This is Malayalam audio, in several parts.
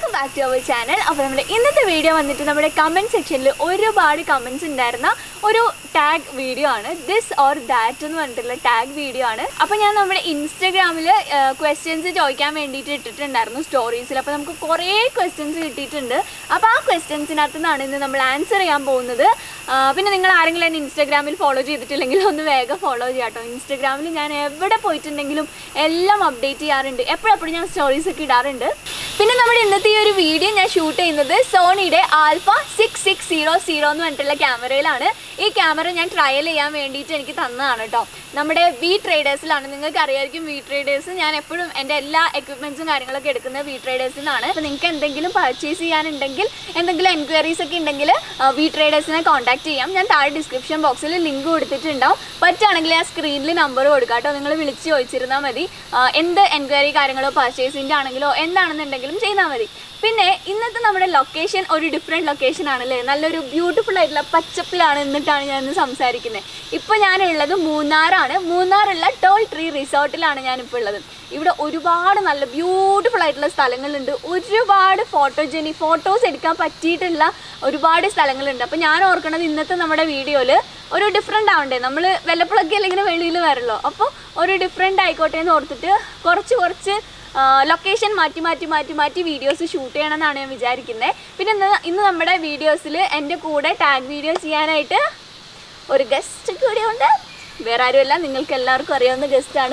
ബാക്ക് ടു അവർ ചാനൽ അപ്പോൾ നമ്മുടെ ഇന്നത്തെ വീഡിയോ വന്നിട്ട് നമ്മുടെ കമൻറ്റ് സെക്ഷനിൽ ഒരുപാട് കമൻറ്റ്സ് ഉണ്ടായിരുന്ന ഒരു ടാഗ് വീഡിയോ ആണ് ദിസ് ഓർ ദാറ്റ് എന്ന് പറഞ്ഞിട്ടുള്ള ടാഗ് വീഡിയോ ആണ് അപ്പോൾ ഞാൻ നമ്മുടെ ഇൻസ്റ്റഗ്രാമിൽ ക്വസ്റ്റ്യൻസ് ചോദിക്കാൻ വേണ്ടിയിട്ട് ഇട്ടിട്ടുണ്ടായിരുന്നു സ്റ്റോറീസിൽ അപ്പോൾ നമുക്ക് കുറേ ക്വസ്റ്റ്യൻസ് കിട്ടിയിട്ടുണ്ട് അപ്പോൾ ആ ക്വസ്റ്റ്യൻസിനകത്ത് നിന്നാണ് ഇന്ന് നമ്മൾ ആൻസർ ചെയ്യാൻ പോകുന്നത് ആ, പിന്നെ നിങ്ങൾ ആരെങ്കിലും എന്നെ ഇൻസ്റ്റഗ്രാമിൽ ഫോളോ ചെയ്തിട്ടില്ലെങ്കിൽ ഒന്ന് വേഗം ഫോളോ ചെയ്യാം കേട്ടോ ഇൻസ്റ്റഗ്രാമിൽ ഞാൻ എവിടെ പോയിട്ടുണ്ടെങ്കിലും എല്ലാം അപ്ഡേറ്റ് ചെയ്യാറുണ്ട് എപ്പോഴെപ്പോഴും ഞാൻ സ്റ്റോറീസ് ഒക്കെ ഇടാറുണ്ട് പിന്നെ നമ്മുടെ ഇന്നത്തെ ഈ ഒരു വീഡിയോ ഞാൻ ഷൂട്ട് ചെയ്യുന്നത് സോണിയുടെ alpha six six zero zero എന്ന് പറഞ്ഞിട്ടുള്ള ക്യാമറയിലാണ് ഈ ക്യാമറ ഞാൻ ട്രയൽ ചെയ്യാൻ വേണ്ടിയിട്ട് എനിക്ക് തന്നതാണ് കേട്ടോ നമ്മുടെ വി ട്രേഡേഴ്സിലാണ് നിങ്ങൾക്ക് അറിയായിരിക്കും വി ട്രേഡേഴ്സ് ഞാൻ എപ്പോഴും എൻ്റെ എല്ലാ എക്വിപ്മെൻറ്റ്സും കാര്യങ്ങളൊക്കെ എടുക്കുന്നത് വി ട്രേഡേഴ്സിൽ നിന്നാണ് അപ്പോൾ നിങ്ങൾക്ക് എന്തെങ്കിലും പർച്ചേസ് ചെയ്യാനുണ്ടെങ്കിൽ എന്തെങ്കിലും എൻക്വയറീസ് ഒക്കെ ഉണ്ടെങ്കിൽ വി ട്രേഡേഴ്സിനെ കോൺടാക്ട് ചെയ്യാം ഞാൻ താഴെ ഡിസ്ക്രിപ്ഷൻ ബോക്സിൽ ലിങ്ക് കൊടുത്തിട്ടുണ്ടാവും പറ്റുകയാണെങ്കിൽ ആ സ്ക്രീനിൽ നമ്പർ കൊടുക്കാം കേട്ടോ നിങ്ങൾ വിളിച്ച് ചോദിച്ചിരുന്നാൽ മതി ആ, എന്ത് എൻക്വയറി കാര്യങ്ങളോ പർച്ചേസിൻ്റെ ആണെങ്കിലോ എന്താണെന്നുണ്ടെങ്കിലും ചെയ്താൽ മതി പിന്നെ ഇന്നത്തെ നമ്മുടെ ലൊക്കേഷൻ ഒരു ഡിഫറെൻറ്റ് ലൊക്കേഷൻ ആണല്ലേ നല്ലൊരു ബ്യൂട്ടിഫുൾ ആയിട്ടുള്ള പച്ചപ്പിലാണ് എന്നിട്ടാണ് ഞാൻ ഇന്ന് സംസാരിക്കുന്നത് ഇപ്പോൾ ഞാനുള്ളത് മൂന്നാറാണ് മൂന്നാറുള്ള ടോൾ ട്രീ റിസോർട്ടിലാണ് ഞാനിപ്പോൾ ഉള്ളത് ഇവിടെ ഒരുപാട് നല്ല ബ്യൂട്ടിഫുൾ ആയിട്ടുള്ള സ്ഥലങ്ങളുണ്ട് ഒരുപാട് ഫോട്ടോജനി ഫോട്ടോസ് എടുക്കാൻ പറ്റിയിട്ടുള്ള ഒരുപാട് സ്ഥലങ്ങളുണ്ട് അപ്പോൾ ഞാൻ ഓർക്കണത് ഇന്നത്തെ നമ്മുടെ വീഡിയോയിൽ ഒരു ഡിഫറെൻ്റ് ആവണ്ടേ നമ്മൾ വല്ലപ്പോഴൊക്കെ അല്ലെങ്കിൽ ഇങ്ങനെ വെളിയിൽ വരല്ലോ അപ്പോൾ ഒരു ഡിഫറെൻ്റ് ആയിക്കോട്ടെ എന്ന് ഓർത്തിട്ട് കുറച്ച് കുറച്ച് ലൊക്കേഷൻ മാറ്റി മാറ്റി മാറ്റി മാറ്റി വീഡിയോസ് ഷൂട്ട് ചെയ്യണമെന്നാണ് ഞാൻ വിചാരിക്കുന്നത് പിന്നെ ഇന്ന് ഇന്ന് നമ്മുടെ വീഡിയോസിൽ എൻ്റെ കൂടെ ടാഗ് വീഡിയോ ചെയ്യാനായിട്ട് ഒരു ഗസ്റ്റ് കൂടെ ഉണ്ട് വേറെ ആരുമല്ല നിങ്ങൾക്ക് എല്ലാവർക്കും അറിയാവുന്ന ഗസ്റ്റാണ്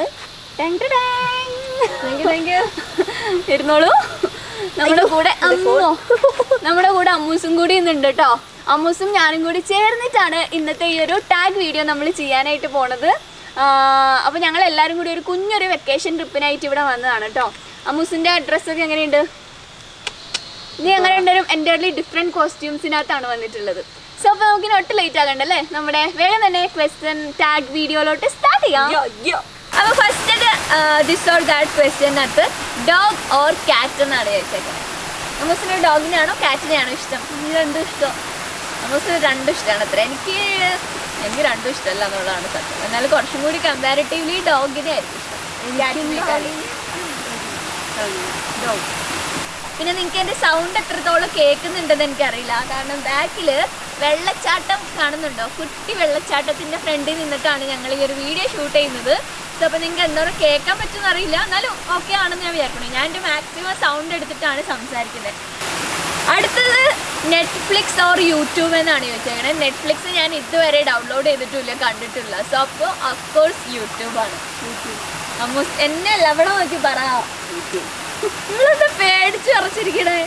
ഇരുന്നോളൂ നമ്മുടെ കൂടെ അമ്മോ നമ്മുടെ കൂടെ അമ്മൂസും കൂടി ഇന്നുണ്ട് കേട്ടോ അമ്മൂസും ഞാനും കൂടി ചേർന്നിട്ടാണ് ഇന്നത്തെ ഈ ഒരു ടാഗ് വീഡിയോ നമ്മൾ ചെയ്യാനായിട്ട് പോണത് അപ്പോൾ ഞങ്ങൾ എല്ലാവരും കൂടി ഒരു കുഞ്ഞൊരു വെക്കേഷൻ ട്രിപ്പിനായിട്ട് ഇവിടെ വന്നതാണ് കേട്ടോ അമ്മൂസിൻ്റെ ഡ്രസ്സൊക്കെ എങ്ങനെയുണ്ട് നീ അങ്ങനെ ഉണ്ടൊരു എൻ്റർലി ഡിഫറെൻറ്റ് കോസ്റ്റ്യൂംസിനകത്താണ് വന്നിട്ടുള്ളത് സോ അപ്പോൾ നമുക്ക് ഇനി ഒട്ടും ലേറ്റ് ആകണ്ടല്ലേ നമ്മുടെ വേഗം തന്നെ ക്വസ്റ്റ്യൻ ടാഗ് വീഡിയോയിലോട്ട് സ്റ്റാർട്ട് ചെയ്യാം അപ്പോൾ ഫസ്റ്റ് ദിസ് ഓർ ദാറ്റ് ക്വസ്റ്റ്യനകത്ത് ഡോഗ് ഓർ കാറ്റ് എന്നാണ് ചോദിച്ചേക്കുന്നത് അമ്മൂസിന് ഡോഗിനെയാണോ കാറ്റിനെയാണോ ഇഷ്ടം ഈ രണ്ടും ഇഷ്ടം അമ്മൂസിന് രണ്ടും ഇഷ്ടമാണ് അത്ര എനിക്ക് എനിക്ക് രണ്ടും ഇഷ്ടമല്ല എന്നുള്ളതാണ് സത്യം എന്നാലും കുറച്ചും കൂടി കമ്പാരിറ്റീവ്ലി ഡോഗിനെ ആയിരിക്കും ഇഷ്ടം കാറ്റിനേക്കാളും പിന്നെ നിങ്ങൾക്ക് എൻ്റെ സൗണ്ട് എത്രത്തോളം കേൾക്കുന്നുണ്ടെന്ന് എനിക്കറിയില്ല കാരണം ബാക്കിൽ വെള്ളച്ചാട്ടം കാണുന്നുണ്ടോ കുട്ടി വെള്ളച്ചാട്ടത്തിൻ്റെ ഫ്രണ്ടിൽ നിന്നിട്ടാണ് ഞങ്ങൾ ഈ ഒരു വീഡിയോ ഷൂട്ട് ചെയ്യുന്നത് സോ അപ്പോൾ നിങ്ങൾക്ക് എന്തോരം കേൾക്കാൻ പറ്റുമെന്ന് അറിയില്ല എന്നാലും ഓക്കെ ആണെന്ന് ഞാൻ വിചാരിക്കണം ഞാൻ എൻ്റെ മാക്സിമം സൗണ്ട് എടുത്തിട്ടാണ് സംസാരിക്കുന്നത് അടുത്തത് നെറ്റ്ഫ്ലിക്സ് ഓർ യൂട്യൂബ് എന്നാണ് ചോദിച്ചേക്കണത് നെറ്റ്ഫ്ലിക്സ് ഞാൻ ഇതുവരെ ഡൗൺലോഡ് ചെയ്തിട്ടില്ല കണ്ടിട്ടില്ല സോ അപ്പോൾ അഫ്കോഴ്സ് യൂട്യൂബാണ് അമ്മ എന്നെ അല്ല അവിടെ നോക്കി പറ നിങ്ങളെന്താ പേടിച്ച് ഉറച്ചിരിക്കണേ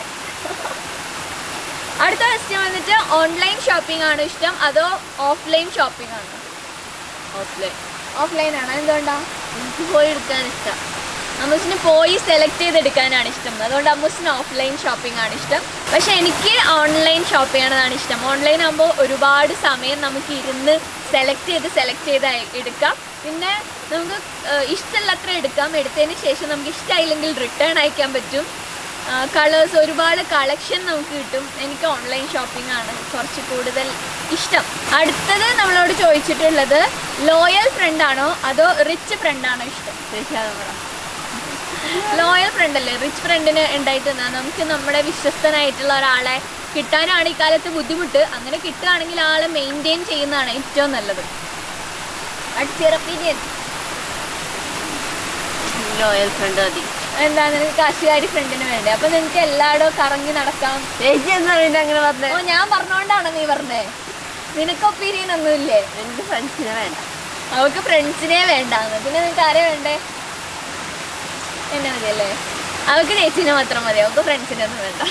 അടുത്ത ക്വസ്റ്റ്യൻ വന്നിട്ട് ഓൺലൈൻ ഷോപ്പിംഗ് ആണോ ഇഷ്ടം അതോ ഓഫ്ലൈൻ ഷോപ്പിംഗ് ആണോ ഓഫ്ലൈൻ ഓഫ്ലൈൻ ആണോ എന്തുകൊണ്ടാ എനിക്ക് പോയി എടുക്കാൻ ഇഷ്ടം അമ്മൂസിന് പോയി സെലക്ട് ചെയ്തെടുക്കാനാണ് ഇഷ്ടം അതുകൊണ്ട് അമ്മൂസിന് ഓഫ്ലൈൻ ഷോപ്പിംഗ് ആണ് ഇഷ്ടം പക്ഷെ എനിക്ക് ഓൺലൈൻ ഷോപ്പ് ചെയ്യണതാണ് ഇഷ്ടം ഓൺലൈൻ ആകുമ്പോൾ ഒരുപാട് സമയം നമുക്ക് ഇരുന്ന് സെലക്ട് ചെയ്ത് സെലക്ട് ചെയ്ത് അയ- എടുക്കാം പിന്നെ നമുക്ക് ഏഹ്, ഇഷ്ടമുള്ളത്ര എടുക്കാം എടുത്തതിന് ശേഷം നമുക്ക് ഇഷ്ടമായില്ലെങ്കിൽ റിട്ടേൺ അയക്കാൻ പറ്റും കളേഴ്സ് ഒരുപാട് കളക്ഷൻ നമുക്ക് കിട്ടും എനിക്ക് ഓൺലൈൻ ഷോപ്പിംഗ് ആണ് കുറച്ച് കൂടുതൽ ഇഷ്ടം അടുത്തത് നമ്മളോട് ചോദിച്ചിട്ടുള്ളത് ലോയൽ ഫ്രണ്ട് ആണോ അതോ റിച്ച് ഫ്രണ്ട് ആണോ ഇഷ്ടം ചോദിക്കാതെ പറ ലോയൽ ഫ്രണ്ട് അല്ലേ റിച്ച് ഫ്രണ്ടിന് ഉണ്ടായിട്ട് എന്താ നമുക്ക് നമ്മുടെ വിശ്വസ്തനായിട്ടുള്ള ഒരാളെ കിട്ടാനാണ് ഈ കാലത്ത് ബുദ്ധിമുട്ട് അങ്ങനെ കിട്ടുകയാണെങ്കിൽ ആളെ മെയിൻറ്റെയിൻ ചെയ്യുന്നതാണ് ഏറ്റവും നല്ലത് അടുത്ത ഒപ്പീനിയൻ ലോയൽ ഫ്രണ്ട് മതി എന്താ നിനക്ക് കാശുകാരി ഫ്രണ്ടിന് വേണ്ടേ അപ്പൊ നിനക്ക് എല്ലായിടവും കറങ്ങി നടക്കാം ചേച്ചി എന്താ പിന്നെ അങ്ങനെ പറഞ്ഞേ ഓ ഞാൻ പറഞ്ഞോണ്ടാണ് നീ പറഞ്ഞേ നിനക്ക് ഒപ്പീനിയൻ ഒന്നുമില്ലേ എനിക്ക് ഫ്രണ്ട്സിനെ വേണ്ട അവൾക്ക് ഫ്രണ്ട്സിനെ വേണ്ടാന്ന് പിന്നെ നിനക്ക് ആരെ വേണ്ടേ എന്നെ മതിയല്ലേ അവൾക്ക് ചേച്ചിനെ മാത്രം മതി അവൾക്ക് ഫ്രണ്ട്സിനെ ഒന്നും വേണ്ട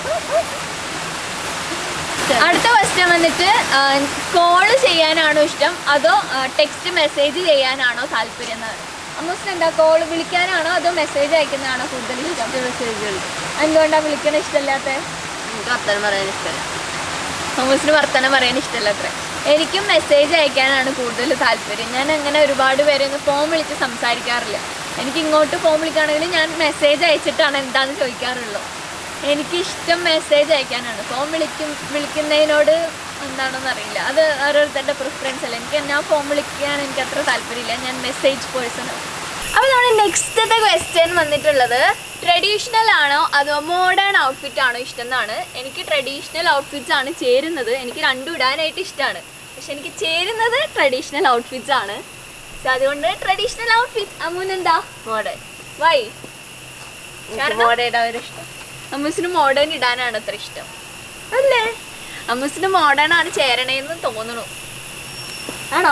അടുത്ത ക്വസ്റ്റ്യൻ വന്നിട്ട് കോള് ചെയ്യാനാണോ ഇഷ്ടം അതോ ടെക്സ്റ്റ് മെസ്സേജ് ചെയ്യാനാണോ താല്പര്യം എന്നാണ് അമ്മൂസിന് എന്താ കോള് വിളിക്കാനാണോ അതോ മെസ്സേജ് അയക്കുന്നതാണോ കൂടുതൽ ഇഷ്ടം മെസ്സേജ് ഉണ്ട് എന്തുകൊണ്ടാണ് വിളിക്കണ ഇഷ്ടമില്ലാത്ത എനിക്ക് വർത്തമാനം പറയാൻ ഇഷ്ടമല്ല തോമസിന് വർത്തമാനം പറയാൻ ഇഷ്ടമല്ല അത്ര എനിക്കും മെസ്സേജ് അയക്കാനാണ് കൂടുതൽ താല്പര്യം ഞാൻ അങ്ങനെ ഒരുപാട് പേരെ ഒന്ന് ഫോൺ വിളിച്ച് സംസാരിക്കാറില്ല എനിക്ക് ഇങ്ങോട്ട് ഫോൺ വിളിക്കുകയാണെങ്കിൽ ഞാൻ മെസ്സേജ് അയച്ചിട്ടാണ് എന്താണെന്ന് ചോദിക്കാറുള്ളൂ എനിക്ക് ഇഷ്ടം മെസ്സേജ് അയക്കാനാണ് ഫോൺ വിളിക്കും വിളിക്കുന്നതിനോട് എന്താണെന്ന് അറിയില്ല അത് ഓരോരുത്തരുടെ പ്രിഫറൻസ് അല്ല എനിക്ക് ഞാൻ ഫോൺ വിളിക്കാൻ എനിക്ക് അത്ര താല്പര്യമില്ല ഞാൻ മെസ്സേജ് പേഴ്സൺ അപ്പൊ നമ്മുടെ നെക്സ്റ്റത്തെ ക്വസ്റ്റ്യൻ വന്നിട്ടുള്ളത് ട്രഡീഷണൽ ആണോ അതോ മോഡേൺ ഔട്ട്ഫിറ്റ് ആണോ ഇഷ്ടം എന്നാണ് എനിക്ക് ട്രഡീഷണൽ ഔട്ട്ഫിറ്റ്സ് ആണ് ചേരുന്നത് എനിക്ക് രണ്ടും ഇടാനായിട്ട് ഇഷ്ടമാണ് പക്ഷെ എനിക്ക് ചേരുന്നത് ട്രഡീഷണൽ ഔട്ട്ഫിറ്റ്സ് ആണ് സോ അതുകൊണ്ട് ട്രഡീഷണൽ ഔട്ട്ഫിറ്റ് അമ്മൂന് എന്താ മോഡേൺ വൈ എനിക്ക് മോഡേൺ ഒരു ഇഷ്ടം അമ്മൂസിന് മോഡേൺ ഇടാനാണ് അത്ര ഇഷ്ടം അല്ലേ അമ്മൂസിന് മോഡേൺ ആണ് ചേരണേന്ന് തോന്നുന്നു ആണോ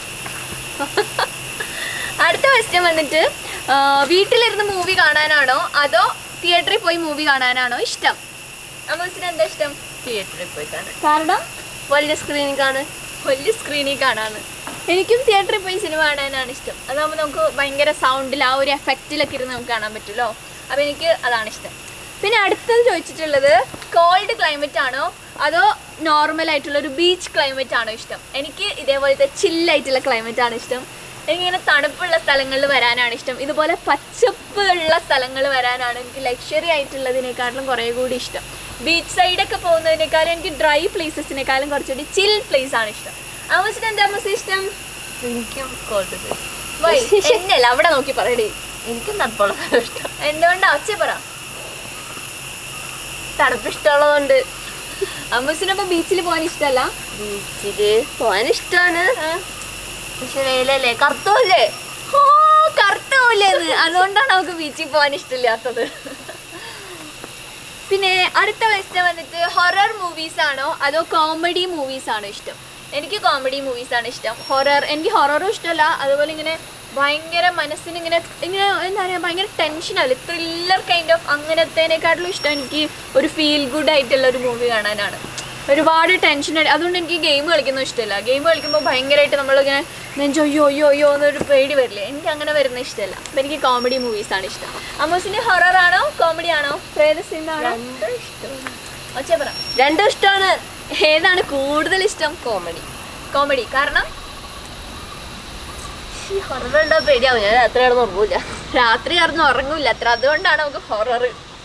അടുത്ത ക്വസ്റ്റ്യൻ വന്നിട്ട് ആ, വീട്ടിലിരുന്ന് മൂവി കാണാനാണോ അതോ തിയേറ്ററിൽ പോയി മൂവി കാണാനാണോ ഇഷ്ടം അമ്മൂസിന് എന്താ ഇഷ്ടം തിയേറ്ററിൽ പോയി കാണാൻ കാരണം വലിയ സ്ക്രീനിൽ കാണാൻ വലിയ സ്ക്രീനിൽ കാണാണ് എനിക്കും തിയേറ്ററിൽ പോയി സിനിമ കാണാനാണ് ഇഷ്ടം അതാകുമ്പോൾ നമുക്ക് ഭയങ്കര സൗണ്ടിൽ ആ ഒരു എഫക്റ്റിലൊക്കെ ഇരുന്ന് നമുക്ക് കാണാൻ പറ്റുമല്ലോ അപ്പോൾ എനിക്ക് അതാണ് ഇഷ്ടം പിന്നെ അടുത്തത് ചോദിച്ചിട്ടുള്ളത് കോൾഡ് ക്ലൈമറ്റ് ആണോ അതോ നോർമൽ ആയിട്ടുള്ള ഒരു ബീച്ച് ക്ലൈമറ്റ് ആണോ ഇഷ്ടം എനിക്ക് ഇതേപോലത്തെ ചില്ലായിട്ടുള്ള ക്ലൈമറ്റ് ആണ് ഇഷ്ടം എനിക്കിങ്ങനെ തണുപ്പുള്ള സ്ഥലങ്ങളിൽ വരാനാണ് ഇഷ്ടം ഇതുപോലെ പച്ചപ്പ് ഉള്ള സ്ഥലങ്ങൾ വരാനാണ് എനിക്ക് ലക്ഷറി ആയിട്ടുള്ളതിനേക്കാളും കുറേ കൂടി ഇഷ്ടം ബീച്ച് സൈഡൊക്കെ പോകുന്നതിനേക്കാളും എനിക്ക് ഡ്രൈ പ്ലേസസിനേക്കാളും കുറച്ചുകൂടി ചിൽ പ്ലേസ് ആണ് ഇഷ്ടം അമ്മസിന് എന്താ അമ്മസ് ഇഷ്ടം എനിക്കും കോൾഡ് വൈ എന്നല്ല അവിടെ നോക്കി പറയടേ എനിക്കും തണുപ്പുള്ള ഇഷ്ടം എന്തുകൊണ്ടാ ഒച്ച പറ തണുപ്പ് ഇഷ്ടമുള്ളതുകൊണ്ട് അമ്മസിനപ്പോ ബീച്ചിൽ പോകാൻ ഇഷ്ടമല്ല ബീച്ചില് പോകാൻ ഇഷ്ടമാണ് പക്ഷെ വെയിലല്ലേ കറുത്തല്ലേ ഓ കറുത്തൂലേന്ന് അതുകൊണ്ടാണ് നമുക്ക് ബീച്ചിൽ പോകാൻ ഇഷ്ടമില്ലാത്തത് പിന്നെ അടുത്ത ക്വസ്റ്റ്യൻ വന്നിട്ട് ഹൊറർ മൂവീസ് ആണോ അതോ കോമഡി മൂവീസ് ആണോ ഇഷ്ടം എനിക്ക് കോമഡി മൂവീസ് ആണ് ഇഷ്ടം ഹൊറർ എനിക്ക് ഹൊററും ഇഷ്ടമല്ല അതുപോലെ ഇങ്ങനെ ഭയങ്കര മനസ്സിന് ഇങ്ങനെ ഇങ്ങനെ എന്താ പറയുക ഭയങ്കര ടെൻഷനല്ല ത്രില്ലർ കൈൻഡ് ഓഫ് അങ്ങനത്തേനേക്കാട്ടിലും ഇഷ്ടം എനിക്ക് ഒരു ഫീൽ ഗുഡ് ആയിട്ടുള്ള ഒരു മൂവി കാണാനാണ് ഒരുപാട് ടെൻഷൻ അതുകൊണ്ട് എനിക്ക് ഗെയിം കളിക്കുന്നത് ഇഷ്ടമല്ല ഗെയിം കളിക്കുമ്പോൾ ഭയങ്കരമായിട്ട് നമ്മളിങ്ങനെ നെഞ്ചോ അയ്യോ അയ്യോ അയ്യോ എന്നൊരു പേടി വരില്ലേ എനിക്ക് അങ്ങനെ വരുന്ന ഇഷ്ടമല്ല അപ്പം എനിക്ക് കോമഡി മൂവീസ് ആണ് ഇഷ്ടം അമ്മൂസിന് ഹൊറർ ആണോ കോമഡി ആണോ പ്രേത സിനിമ ആണോ രണ്ടും ഇഷ്ടമാണ് ഒച്ച പറ രണ്ടും ഇഷ്ടമാണ് ഏതാണ് കൂടുതൽ ഇഷ്ടം കോമഡി കോമഡി കാരണം ഈ ഹൊറർ ഉണ്ടാ പേടിയാവും ഞാൻ രാത്രി കിടന്ന് ഉറങ്ങൂല രാത്രി കിടന്ന് ഉറങ്ങൂല അത്ര അതുകൊണ്ടാണ് നമുക്ക് ഹൊറർ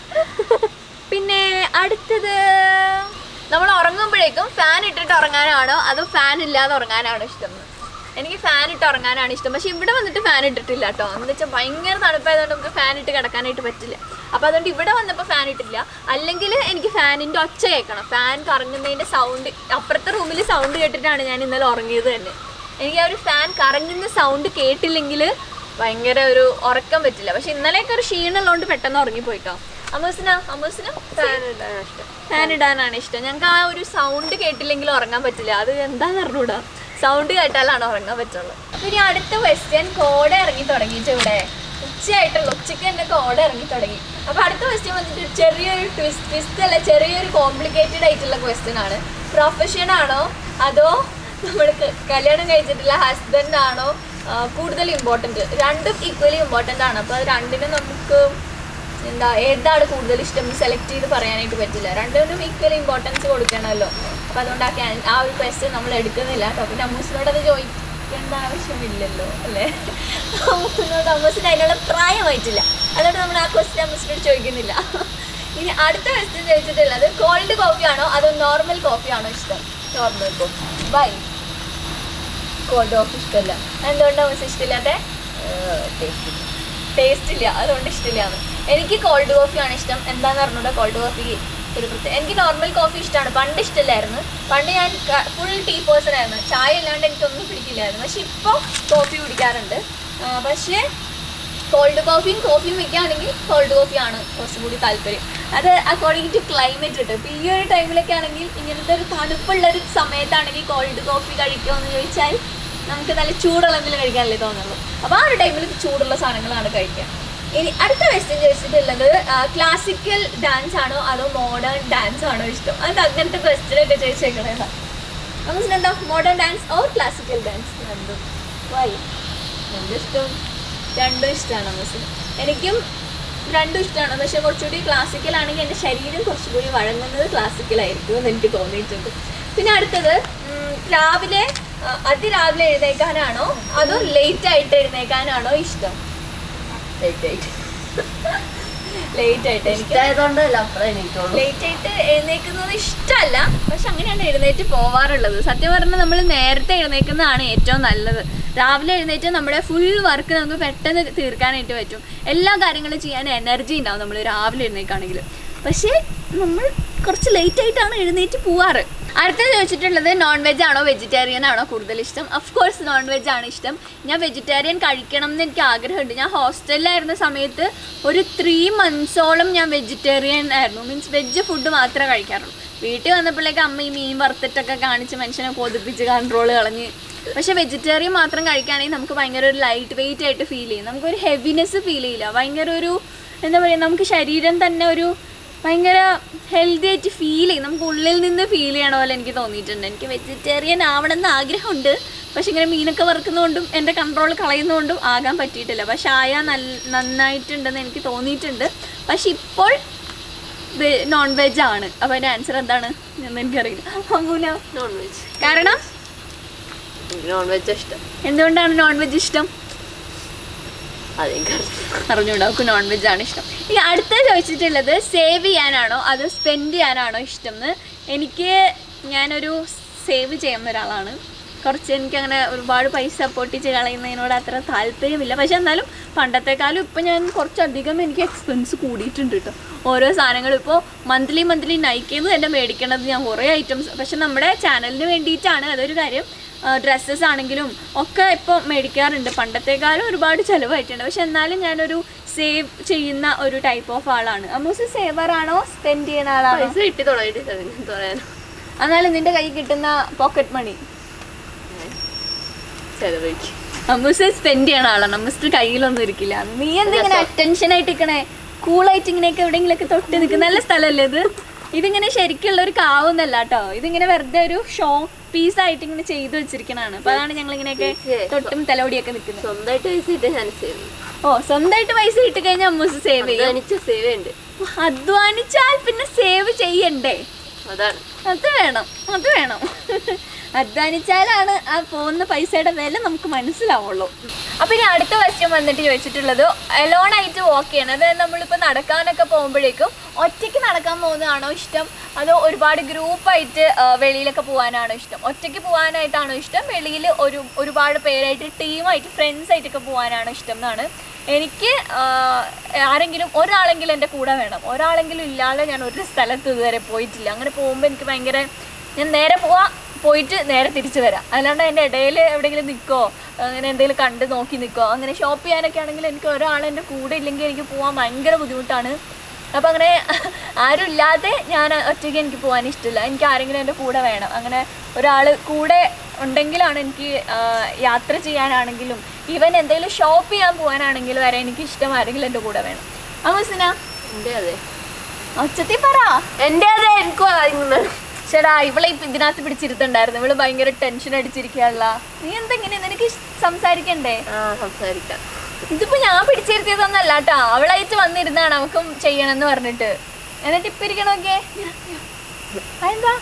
പിന്നെ അടുത്തത് നമ്മൾ ഉറങ്ങുമ്പോഴേക്കും ഫാൻ ഇട്ടിട്ട് ഉറങ്ങാനാണോ അതോ ഫാൻ ഇല്ലാതെ ഉറങ്ങാനാണോ ഇഷ്ടം എനിക്ക് ഫാൻ ഇട്ട് ഉറങ്ങാനാണ് ഇഷ്ടം പക്ഷെ ഇവിടെ വന്നിട്ട് ഫാൻ ഇട്ടിട്ടില്ല കേട്ടോ എന്ന് വെച്ചാൽ ഭയങ്കര തണുപ്പായതുകൊണ്ട് നമുക്ക് ഫാൻ ഇട്ട് കിടക്കാനായിട്ട് പറ്റില്ല അപ്പോൾ അതുകൊണ്ട് ഇവിടെ വന്നപ്പോൾ ഫാൻ ഇട്ടില്ല അല്ലെങ്കിൽ എനിക്ക് ഫാനിൻ്റെ ഒച്ച കേൾക്കണം ഫാൻ കറങ്ങുന്നതിൻ്റെ സൗണ്ട് അപ്പുറത്തെ റൂമിൽ സൗണ്ട് കേട്ടിട്ടാണ് ഞാൻ ഇന്നലെ ഉറങ്ങിയത് തന്നെ എനിക്ക് ആ ഒരു ഫാൻ കറങ്ങുന്ന സൗണ്ട് കേട്ടില്ലെങ്കിൽ ഭയങ്കര ഒരു ഉറക്കം പറ്റില്ല പക്ഷെ ഇന്നലെയൊക്കെ ഒരു ക്ഷീണമുള്ളതുകൊണ്ട് പെട്ടെന്ന് ഉറങ്ങിപ്പോയിട്ടോ അമ്മൂസിന അമ്മൂസിന ഫാൻ ഇടാൻ ഇഷ്ടം ഫാൻ ഇടാനാണ് ഇഷ്ടം ഞങ്ങൾക്ക് ആ ഒരു സൗണ്ട് കേട്ടില്ലെങ്കിൽ ഉറങ്ങാൻ പറ്റില്ല അത് എന്താന്ന് അറിഞ്ഞൂടാ സൗണ്ട് കേട്ടാലാണ് ഉറങ്ങാൻ പറ്റുള്ളൂ അപ്പൊ ഇനി അടുത്ത ക്വസ്റ്റ്യൻ കോട ഇറങ്ങി തുടങ്ങിയിട്ട് ഇവിടെ ഉച്ചയായിട്ടുള്ള ഉച്ചയ്ക്ക് തന്നെ കോട ഇറങ്ങി തുടങ്ങി അപ്പൊ അടുത്ത ക്വസ്റ്റ്യൻ വന്നിട്ട് ഒരു ചെറിയൊരു ട്വിസ്റ്റ് ട്വിസ്റ്റ് അല്ല ചെറിയൊരു കോംപ്ലിക്കേറ്റഡ് ആയിട്ടുള്ള ക്വസ്റ്റ്യൻ ആണ് പ്രൊഫഷൻ ആണോ അതോ നമ്മൾ കല്യാണം കഴിച്ചിട്ടുള്ള ഹസ്ബൻഡ് ആണോ ആ, കൂടുതൽ ഇമ്പോർട്ടൻറ്റ് രണ്ടും ഈക്വലി ഇമ്പോർട്ടൻ്റ് ആണ് അപ്പോൾ അത് രണ്ടിനും നമുക്ക് എന്താ ഏതാണ് കൂടുതൽ ഇഷ്ടം സെലക്ട് ചെയ്ത് പറയാനായിട്ട് പറ്റില്ല രണ്ടിനും ഈക്വൽ ഇമ്പോർട്ടൻസ് കൊടുക്കണമല്ലോ അപ്പോൾ അതുകൊണ്ട് ആ ക്യാൻ- ആ ഒരു ക്വസ്റ്റ്യൻ നമ്മൾ എടുക്കുന്നില്ല കേട്ടോ പിന്നെ അമ്മൂസിനോട് അത് ചോദിക്കേണ്ട ആവശ്യമില്ലല്ലോ അല്ലേ അമ്മൂസിനോട് അമ്മൂസിന് അതിനുള്ള പ്രായമായിട്ടില്ല അതുകൊണ്ട് നമ്മൾ ആ ക്വസ്റ്റ്യൻ അമ്മൂസിനോട് ചോദിക്കുന്നില്ല ഇനി അടുത്ത ക്വസ്റ്റ്യൻ ചോദിച്ചിട്ടുള്ളത് കോൾഡ് കോഫി ആണോ അതോ നോർമൽ കോഫി ആണോ ഇഷ്ടം normal coffee by cold coffee ഇഷ്ടമല്ല എന്തുകൊണ്ടാണ് അമ്മൂസ് ഇഷ്ടമില്ലാത്തേ ടേസ്റ്റ് ടേസ്റ്റ് ഇല്ല അതുകൊണ്ട് ഇഷ്ടമില്ലാന്ന് എനിക്ക് കോൾഡ് കോഫിയാണ് ഇഷ്ടം എന്താന്ന് പറഞ്ഞൂടെ കോൾഡ് കോഫി ഒരു പ്രത്യേക എനിക്ക് നോർമൽ കോഫി ഇഷ്ടമാണ് പണ്ട് ഇഷ്ടമില്ലായിരുന്നു പണ്ട് ഞാൻ ഫുൾ ടീ പേഴ്സൺ ആയിരുന്നു ചായ അല്ലാണ്ട് എനിക്കൊന്നും പിടിക്കില്ലായിരുന്നു പക്ഷെ ഇപ്പോൾ കോഫി കുടിക്കാറുണ്ട് ആ, പക്ഷേ കോൾഡ് കോഫിയും കോഫിയും വെക്കുകയാണെങ്കിൽ കോൾഡ് കോഫിയാണ് കുറച്ചും കൂടി താല്പര്യം അത് അക്കോർഡിംഗ് ടു ക്ലൈമറ്റ് കിട്ടും ഇപ്പോൾ ഈ ഒരു ടൈമിലൊക്കെ ആണെങ്കിൽ ഇങ്ങനത്തെ ഒരു തണുപ്പുള്ള ഒരു സമയത്താണെങ്കിൽ കോൾഡ് കോഫി കഴിക്കുമോ എന്ന് ചോദിച്ചാൽ നമുക്ക് നല്ല ചൂടുള്ള എന്തെങ്കിലും കഴിക്കാനല്ലേ തോന്നുള്ളൂ അപ്പോൾ ആ ഒരു ടൈമിൽ ചൂടുള്ള സാധനങ്ങളാണ് കഴിക്കുക ഇനി അടുത്ത ക്വസ്റ്റ്യൻ ചോദിച്ചിട്ടുള്ളത് ക്ലാസിക്കൽ ഡാൻസ് ആണോ അതോ മോഡേൺ ഡാൻസ് ആണോ ഇഷ്ടം അത് അങ്ങനത്തെ ക്വസ്റ്റ്യൻ ഒക്കെ ചോദിച്ചേക്കണേതാ എന്താ modern dance or classical dance രണ്ടും വൈ രണ്ടും ഇഷ്ടം രണ്ടും ഇഷ്ടമാണ് മിസ് എനിക്കും രണ്ടും ഇഷ്ടമാണ് പക്ഷെ കുറച്ചുകൂടി ക്ലാസിക്കൽ ആണെങ്കിൽ എൻ്റെ ശരീരം കുറച്ചുകൂടി വഴങ്ങുന്നത് ക്ലാസിക്കലായിരിക്കും എന്ന് എനിക്ക് തോന്നിയിട്ടുണ്ട് പിന്നെ അടുത്തത് ഉം, രാവിലെ ആ, അതിരാവിലെ എഴുന്നേക്കാനാണോ അതോ ലേറ്റ് ആയിട്ട് എഴുന്നേക്കാനാണോ ഇഷ്ടം ലേറ്റ് ആയിട്ട് ലേറ്റ് ആയിട്ട് എനിക്ക് ഇഷ്ടമായതുകൊണ്ട് അപ്പുറം എനിക്കുള്ളൂ ലേറ്റ് ആയിട്ട് എഴുന്നേക്കുന്നത് ഇഷ്ടമല്ല പക്ഷെ അങ്ങനെയാണ് എഴുന്നേറ്റ് പോവാറുള്ളത് സത്യം പറഞ്ഞാൽ നമ്മൾ നേരത്തെ എഴുന്നേക്കുന്നതാണ് ഏറ്റവും നല്ലത് രാവിലെ എഴുന്നേറ്റ് നമ്മുടെ ഫുൾ വർക്ക് നമുക്ക് പെട്ടെന്ന് തീർക്കാനായിട്ട് പറ്റും എല്ലാ കാര്യങ്ങളും ചെയ്യാൻ എനർജി ഉണ്ടാവും നമ്മൾ രാവിലെ എഴുന്നേക്കാണെങ്കിൽ പക്ഷേ നമ്മൾ കുറച്ച് ലേറ്റ് ആയിട്ടാണ് എഴുന്നേറ്റ് പോവാറ് അടുത്തത് ചോദിച്ചിട്ടുള്ളത് നോൺ വെജ് ആണോ വെജിറ്റേറിയൻ ആണോ കൂടുതൽ ഇഷ്ടം അഫ് കോഴ്സ് നോൺ വെജ് ആണ് ഇഷ്ടം ഞാൻ വെജിറ്റേറിയൻ കഴിക്കണം എന്ന് എനിക്ക് ആഗ്രഹമുണ്ട് ഞാൻ ഹോസ്റ്റലിലായിരുന്ന സമയത്ത് ഒരു ത്രീ മന്ത്സോളം ഞാൻ വെജിറ്റേറിയൻ ആയിരുന്നു മീൻസ് വെജ് ഫുഡ് മാത്രമേ കഴിക്കാറുള്ളൂ വീട്ടിൽ വന്നപ്പോഴേക്ക് അമ്മ ഈ മീൻ വറുത്തിട്ടൊക്കെ കാണിച്ച് മനുഷ്യനെ കൊതിപ്പിച്ച് കൺട്രോൾ കളഞ്ഞ് പക്ഷെ വെജിറ്റേറിയൻ മാത്രം കഴിക്കുകയാണെങ്കിൽ നമുക്ക് ഭയങ്കര ഒരു ലൈറ്റ് വെയിറ്റ് ആയിട്ട് ഫീൽ ചെയ്യും നമുക്കൊരു ഹെവിനെസ് ഫീൽ ചെയ്യില്ല ഭയങ്കര ഒരു എന്താ പറയുക നമുക്ക് ശരീരം തന്നെ ഒരു ഭയങ്കര ഹെൽത്തി ആയിട്ട് ഫീൽ ചെയ്യും നമുക്ക് ഉള്ളിൽ നിന്ന് ഫീൽ ചെയ്യണ പോലെ എനിക്ക് തോന്നിയിട്ടുണ്ട് എനിക്ക് വെജിറ്റേറിയൻ ആവണമെന്ന് ആഗ്രഹമുണ്ട് പക്ഷെ ഇങ്ങനെ മീനൊക്കെ വറുക്കുന്നതുകൊണ്ടും എൻ്റെ കൺട്രോൾ കളയുന്നതുകൊണ്ടും ആകാൻ പറ്റിയിട്ടില്ല പക്ഷെ ആയ നല്ല നന്നായിട്ടുണ്ടെന്ന് എനിക്ക് തോന്നിയിട്ടുണ്ട് പക്ഷെ ഇപ്പോൾ നോൺ വെജ് ആണ് അപ്പോൾ അതിൻ്റെ ആൻസർ എന്താണ് എന്ന് എനിക്കറിയില്ല അങ്ങൂല നോൺ വെജ് കാരണം നോൺ വെജ് ഇഷ്ടം എന്തുകൊണ്ടാണ് നോൺ വെജ് ഇഷ്ടം അതെനിക്ക് അറിഞ്ഞൂടാ അവർക്ക് നോൺ വെജ് ആണ് ഇഷ്ടം ഇനി അടുത്ത ചോദിച്ചിട്ടുള്ളത് സേവ് ചെയ്യാനാണോ അതോ സ്പെൻഡ് ചെയ്യാനാണോ ഇഷ്ടം എന്ന് എനിക്ക് ഞാനൊരു സേവ് ചെയ്യുന്ന ഒരാളാണ് കുറച്ച് എനിക്കങ്ങനെ ഒരുപാട് പൈസ പൊട്ടിച്ച് കളയുന്നതിനോട് അത്ര താല്പര്യമില്ല പക്ഷെ എന്നാലും പണ്ടത്തെക്കാളും ഇപ്പം ഞാൻ കുറച്ചധികം എനിക്ക് എക്സ്പെൻസ് കൂടിയിട്ടുണ്ട് കേട്ടോ ഓരോ സാധനങ്ങളും ഇപ്പോൾ മന്ത്ലി മന്ത്ലി നൈക്കേന്ന് തന്നെ മേടിക്കണത് ഞാൻ കുറേ ഐറ്റംസ് പക്ഷെ നമ്മുടെ ചാനലിന് വേണ്ടിയിട്ടാണ് അതൊരു കാര്യം ഡ്രസ്സസ് ആണെങ്കിലും ഒക്കെ ഇപ്പോൾ മേടിക്കാറുണ്ട് പണ്ടത്തെക്കാളും ഒരുപാട് ചിലവായിട്ടുണ്ട് പക്ഷെ എന്നാലും ഞാനൊരു സേവ് ചെയ്യുന്ന ഒരു ടൈപ്പ് ഓഫ് ആളാണ് അമ്മൂസ് സേവർ ആണോ സ്പെൻഡ് ചെയ്യുന്ന ആളാണോ പൈസ കിട്ടി തുടങ്ങിയിട്ട് എന്ത് പറയാനോ എന്നാലും നിന്റെ കയ്യിൽ കിട്ടുന്ന പോക്കറ്റ് മണി ചെലവഴിക്കും അമ്മൂസ് സ്പെൻഡ് ചെയ്യണ ആളാണ് അമ്മൂസ് കയ്യിലൊന്നും ഇരിക്കില്ല നീ എന്തിങ്ങനെ അറ്റൻഷൻ ആയിട്ട് ഇരിക്കണേ കൂളായിട്ട് ഇങ്ങനെയൊക്കെ എവിടെയെങ്കിലൊക്കെ തൊട്ട് നിൽക്കുന്ന നല്ല സ്ഥലമല്ലേ ഇത് ഇതിങ്ങനെ ശരിക്കുള്ള ഒരു കാവൊന്നല്ല കേട്ടോ ഇതിങ്ങനെ വെറുതെ ഒരു ഷോ പീസ് ആയിട്ട് ഇങ്ങനെ ചെയ്തു വെച്ചിരിക്കണാണ് അപ്പൊ അതാണ് ഞങ്ങൾ ഇങ്ങനെയൊക്കെ തൊട്ടും തലോടിയൊക്കെ നിൽക്കുന്നത് സ്വന്തമായിട്ട് പൈസ കിട്ടി ഞാൻ സേവ് ചെയ്യും ഓ സ്വന്തമായിട്ട് പൈസ കിട്ടി കഴിഞ്ഞാൽ അമ്മൂസ് സേവ് ചെയ്യും എനിക്ക് സേവ് ഉണ്ട് അധ്വാനിച്ചാൽ പിന്നെ സേവ് ചെയ്യണ്ടേ അതാണ് അത് വേണം അത് വേണം അധ്വാനിച്ചാലാണ് ആ പോകുന്ന പൈസയുടെ വില നമുക്ക് മനസ്സിലാവുള്ളൂ അപ്പൊ ഇനി അടുത്ത ക്വസ്റ്റ്യൻ വന്നിട്ട് ചോദിച്ചിട്ടുള്ളത് എലോൺ ആയിട്ട് വാക്ക് ചെയ്യണം അതായത് നമ്മളിപ്പോൾ നടക്കാനൊക്കെ പോകുമ്പോഴേക്കും ഒറ്റയ്ക്ക് നടക്കാൻ പോകുന്നതാണോ ഇഷ്ടം അതോ ഒരുപാട് ഗ്രൂപ്പായിട്ട് വെളിയിലൊക്കെ പോകാനാണോ ഇഷ്ടം ഒറ്റയ്ക്ക് പോകാനായിട്ടാണോ ഇഷ്ടം വെളിയിൽ ഒരു ഒരുപാട് പേരായിട്ട് ടീമായിട്ട് ഫ്രണ്ട്സ് ആയിട്ടൊക്കെ പോകാനാണോ ഇഷ്ടം എന്നാണ് എനിക്ക് ആ, ആരെങ്കിലും ഒരാളെങ്കിലും എൻ്റെ കൂടെ വേണം ഒരാളെങ്കിലും ഇല്ലാതെ ഞാൻ ഒരു സ്ഥലത്ത് ഇതുവരെ പോയിട്ടില്ല അങ്ങനെ പോകുമ്പോൾ എനിക്ക് ഭയങ്കര ഞാൻ നേരെ പോവാ പോയിട്ട് നേരെ തിരിച്ചു വരാം അല്ലാണ്ട് അതിൻ്റെ ഇടയിൽ എവിടെയെങ്കിലും നിൽക്കോ അങ്ങനെ എന്തെങ്കിലും കണ്ട് നോക്കി നിൽക്കോ അങ്ങനെ ഷോപ്പ് ചെയ്യാനൊക്കെ ആണെങ്കിൽ എനിക്ക് ഒരാൾ എൻ്റെ കൂടെ ഇല്ലെങ്കിൽ എനിക്ക് പോകാൻ ഭയങ്കര ബുദ്ധിമുട്ടാണ് അപ്പം അങ്ങനെ ആരും ഇല്ലാതെ ഞാൻ ഒറ്റയ്ക്ക് എനിക്ക് പോകാൻ ഇഷ്ടമില്ല എനിക്ക് ആരെങ്കിലും എൻ്റെ കൂടെ വേണം അങ്ങനെ ഒരാൾ കൂടെ ഉണ്ടെങ്കിലാണ് എനിക്ക് ആ, യാത്ര ചെയ്യാനാണെങ്കിലും ഈവൻ എന്തെങ്കിലും ഷോപ്പ് ചെയ്യാൻ പോകാനാണെങ്കിലും വരെ എനിക്ക് ഇഷ്ടം ആരെങ്കിലും എൻ്റെ കൂടെ വേണം അമ്മസിന എൻ്റെ അതെ ഒച്ചത്തി പറ എൻ്റെ അതെ എനിക്കും ഇങ്ങനെ ചേടാ ഇവളെ ഇപ്പൊ ഇതിനകത്ത് പിടിച്ചിരുത്തുണ്ടായിരുന്നു ഇവള് ഭയങ്കര ടെൻഷൻ അടിച്ചിരിക്കാനുള്ള നീ എന്തെങ്ങനെ നിനക്ക് ഇഷ്- സംസാരിക്കണ്ടേ ആ സംസാരിക്കാം ഇതിപ്പോ ഞാൻ പിടിച്ചിരുത്തിയതൊന്നല്ല കേട്ടോ അവളായിട്ട് വന്നിരുന്നാണ് അവക്കും ചെയ്യണമെന്ന് പറഞ്ഞിട്ട് എന്നിട്ട് ഇപ്പൊ ഇരിക്കണോക്കെ അതെന്താ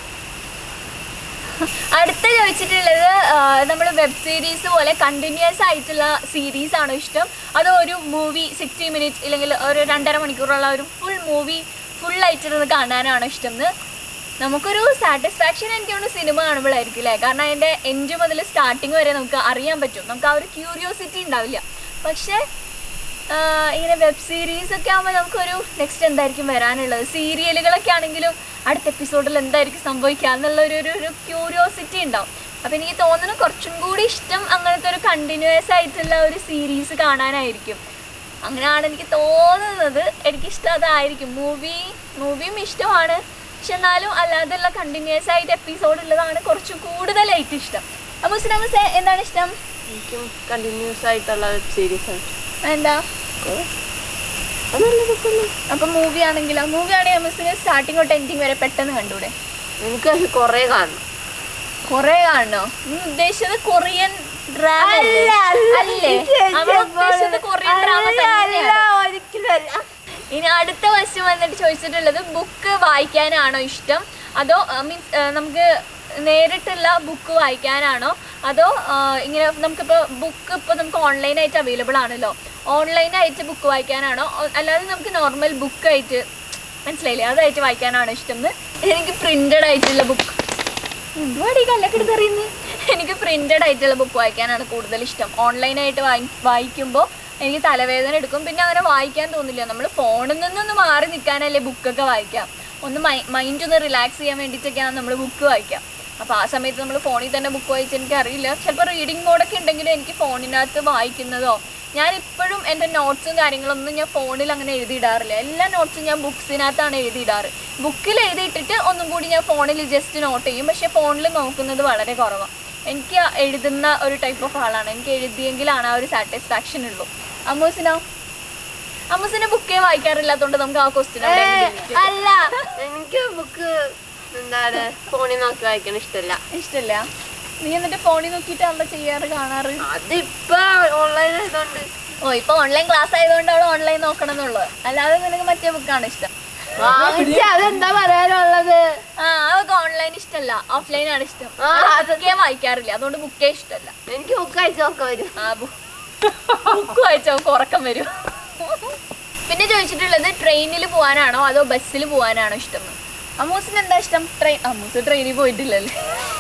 അടുത്ത ചോദിച്ചിട്ടുള്ളത് നമ്മൾ വെബ് സീരീസ് പോലെ കണ്ടിന്യൂസ് ആയിട്ടുള്ള സീരീസ് ആണോ ഇഷ്ടം അതോ ഒരു മൂവി സിക്സ്റ്റി മിനിറ്റ് ഇല്ലെങ്കിൽ ഒരു രണ്ടര മണിക്കൂറുള്ള ഒരു ഫുൾ മൂവി ഫുൾ ആയിട്ടിരുന്ന് കാണാനാണോ ഇഷ്ടം എന്ന് നമുക്കൊരു സാറ്റിസ്ഫാക്ഷൻ എനിക്ക് തോന്നുന്നു സിനിമ കാണുമ്പോഴായിരിക്കും അല്ലേ കാരണം അതിൻ്റെ എൻഡ് മുതൽ സ്റ്റാർട്ടിങ് വരെ നമുക്ക് അറിയാൻ പറ്റും നമുക്ക് ആ ഒരു ക്യൂരിയോസിറ്റി ഉണ്ടാവില്ല പക്ഷേ ആഹ് ഇങ്ങനെ വെബ് സീരീസ് ഒക്കെ ആകുമ്പോൾ നമുക്കൊരു നെക്സ്റ്റ് എന്തായിരിക്കും വരാനുള്ളത് സീരിയലുകളൊക്കെ ആണെങ്കിലും അടുത്ത എപ്പിസോഡിൽ എന്തായിരിക്കും സംഭവിക്കുക എന്നുള്ള ഒരു ഒരു ഒരു ക്യൂരിയോസിറ്റി ഉണ്ടാവും അപ്പം എനിക്ക് തോന്നുന്നു കുറച്ചും കൂടി ഇഷ്ടം അങ്ങനത്തെ ഒരു കണ്ടിന്യൂസ് ആയിട്ടുള്ള ഒരു സീരീസ് കാണാനായിരിക്കും അങ്ങനെയാണ് എനിക്ക് തോന്നുന്നത് എനിക്കിഷ്ടം അതായിരിക്കും മൂവി മൂവിയും ഇഷ്ടമാണ് പക്ഷെ എന്നാലും അല്ലാതെയുള്ള കണ്ടിന്യൂസ് ആയിട്ട് എപ്പിസോഡ് ഉള്ളതാണ് കുറച്ച് കൂടുതലായിട്ട് ഇഷ്ടം അപ്പോൾ മുസ്ലിംസ് എന്താണ് ഇഷ്ടം എനിക്കും കണ്ടിന്യൂസ് ആയിട്ടുള്ള വെബ് സീരീസ് ആണ് എന്താ അതല്ല രസമല്ലേ അപ്പൊ മൂവി ആണെങ്കിലോ മൂവി ആണെങ്കിൽ നമുക്ക് സ്റ്റാർട്ടിങ് തൊട്ട് എൻഡിങ് വരെ പെട്ടെന്ന് കണ്ടൂടെ എനിക്ക് അത് കുറേ കാണണം കൊറേ കാണണോ നീ ഉദ്ദേശിച്ചത് കൊറിയൻ ഡ്രാമ അല്ല, അല്ല. അല്ലേ എനിക്ക് നമ്മൾ ഉദ്ദേശിച്ചത് കൊറിയൻ ഡ്രാമ തന്നെയാണ് ഇനി അടുത്ത ക്വസ്റ്റ്യൻ വന്നിട്ട് ചോദിച്ചിട്ടുള്ളത് ബുക്ക് വായിക്കാനാണോ ഇഷ്ടം അതോ മീൻസ് നമുക്ക് നേരിട്ടുള്ള ബുക്ക് വായിക്കാനാണോ അതോ ആ, ഇങ്ങനെ നമുക്കിപ്പോൾ ബുക്ക് ഇപ്പോൾ നമുക്ക് ഓൺലൈനായിട്ട് അവൈലബിൾ ആണല്ലോ ഓൺലൈനായിട്ട് ബുക്ക് വായിക്കാനാണോ ഓ- അല്ലാതെ നമുക്ക് നോർമൽ ബുക്കായിട്ട് മനസ്സിലായില്ലേ അതായിട്ട് വായിക്കാനാണോ ഇഷ്ടം എന്ന് എനിക്ക് പ്രിന്റഡ് ആയിട്ടുള്ള ബുക്ക് എന്തുവാടി കല്ലൊക്കെ എടുത്തറിയുന്നത് എനിക്ക് പ്രിന്റഡ് ആയിട്ടുള്ള ബുക്ക് വായിക്കാനാണ് കൂടുതൽ ഇഷ്ടം ഓൺലൈനായിട്ട് വായി വായിക്കുമ്പോൾ എനിക്ക് തലവേദന എടുക്കും പിന്നെ അങ്ങനെ വായിക്കാൻ തോന്നില്ല നമ്മൾ ഫോണിൽ നിന്നൊന്ന് മാറി നിൽക്കാനല്ലേ ബുക്കൊക്കെ വായിക്കാം ഒന്ന് മൈൻഡ് ഒന്ന് റിലാക്സ് ചെയ്യാൻ വേണ്ടിയിട്ടൊക്കെയാണ് നമ്മൾ ബുക്ക് വായിക്കാം അപ്പോൾ ആ സമയത്ത് നമ്മൾ ഫോണിൽ തന്നെ ബുക്ക് വായിച്ച് എനിക്ക് അറിയില്ല ചിലപ്പോൾ റീഡിംഗ് മോഡൊക്കെ ഉണ്ടെങ്കിലും എനിക്ക് ഫോണിനകത്ത് വായിക്കുന്നതോ ഞാൻ ഇപ്പോഴും എൻ്റെ നോട്ട്സും കാര്യങ്ങളൊന്നും ഞാൻ ഫോണിൽ അങ്ങനെ എഴുതിയിടാറില്ല എല്ലാ നോട്ട്സും ഞാൻ ബുക്സിനകത്താണ് എഴുതിയിടാറ് ബുക്കിൽ എഴുതിയിട്ടിട്ട് ഒന്നും കൂടി ഞാൻ ഫോണിൽ ജസ്റ്റ് നോട്ട് ചെയ്യും പക്ഷേ ഫോണിൽ നോക്കുന്നത് വളരെ കുറവാണ് എനിക്ക് ആ എഴുതുന്ന ഒരു ടൈപ്പ് ഓഫ് ആളാണ് എനിക്ക് എഴുതിയെങ്കിലാണ് ആ ഒരു സാറ്റിസ്ഫാക്ഷൻ ഉള്ളൂ അമ്മൂസിനോ അമ്മൂസിന് ബുക്കേ വായിക്കാറില്ലാത്തതുകൊണ്ട് നമുക്ക് ആ ക്വസ്റ്റ്യൻ അല്ല എനിക്ക് ബുക്ക് എന്താണ് ഫോണിൽ നോക്കി വായിക്കാൻ ഇഷ്ടമല്ല ഇഷ്ടല്ല നീ എന്നിട്ട് ഫോണിൽ നോക്കിയിട്ടാണല്ലോ ചെയ്യാറ് കാണാറ് അതിപ്പോ ഓൺലൈൻ ആയതുകൊണ്ട് ഓ ഇപ്പൊ ഓൺലൈൻ ക്ലാസ് ആയതുകൊണ്ട് അവൾ ഓൺലൈൻ നോക്കണം എന്നുള്ളത് അല്ലാതെ നിനക്ക് മറ്റേ ബുക്കാണ് ഇഷ്ടം വാങ്ങിച്ച് അതെന്താ പറയാനുള്ളത് ആ അവൾക്ക് ഓൺലൈൻ ഇഷ്ടമല്ല ഓഫ്ലൈൻ ആണ് ഇഷ്ടം ആ, ബുക്കേ വായിക്കാറില്ല അതുകൊണ്ട് ബുക്കേ ഇഷ്ടമല്ല എനിക്ക് ബുക്ക് അയച്ചു നോക്കാൻ വരും ആ ബുക്ക് വായിച്ചാൽ അവൾക്ക് ഉറക്കം വരും പിന്നെ ചോദിച്ചിട്ടുള്ളത് ട്രെയിനിൽ പോകാനാണോ അതോ ബസ്സിൽ പോകാനാണോ ഇഷ്ടം എന്ന്? അമ്മൂസിന് എന്താ ഇഷ്ടം ട്രെയിൻ അമ്മൂസ് ട്രെയിനിൽ പോയിട്ടില്ലല്ലേ